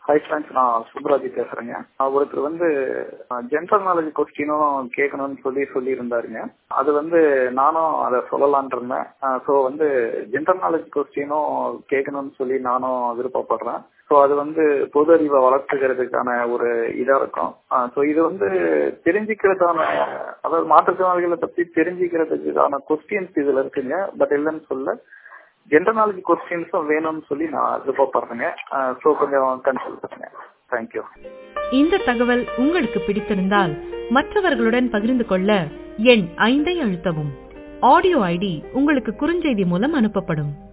hi friends நான் சுப்ராஜ் பேசுறேங்க அஹ் ஒருத்தர் வந்து ஜென்ரல் நாலேஜ் கொஸ்டினும் கேட்கணும்னு சொல்லி சொல்லி இருந்தாருங்க அது வந்து நானும் அதை சொல்லலான் இருந்தேன் ஸோ வந்து ஜென்ரல் நாலேஜ் கொஸ்டினும் கேட்கணும்னு சொல்லி நானும் விருப்பப்படுறேன் ஸோ அது வந்து பொது அறிவை வளர்த்துக்கிறதுக்கான ஒரு இதா இருக்கும் ஸோ இது வந்து தெரிஞ்சுக்கிறதான அதாவது மாற்றுத்திறனாளிகளை பத்தி தெரிஞ்சுக்கிறதுக்கான கொஸ்டின்ஸ் இதுல இருக்குங்க பட் இல்லைன்னு சொல்ல ஜென்ரல் நாலேஜ் கொஸ்டின்ஸும் வேணும்னு சொல்லி நான் விருப்பப்படுறேங்க ஸோ கொஞ்சம் கன்சல்ட் பண்ணுங்க தேங்க்யூ இந்த தகவல் உங்களுக்கு பிடித்திருந்தால் மற்றவர்களுடன் பகிர்ந்து கொள்ள எண் ஐந்தை அழுத்தவும் ஆடியோ ஐடி உங்களுக்கு குறுஞ்செய்தி மூலம் அனுப்பப்படும்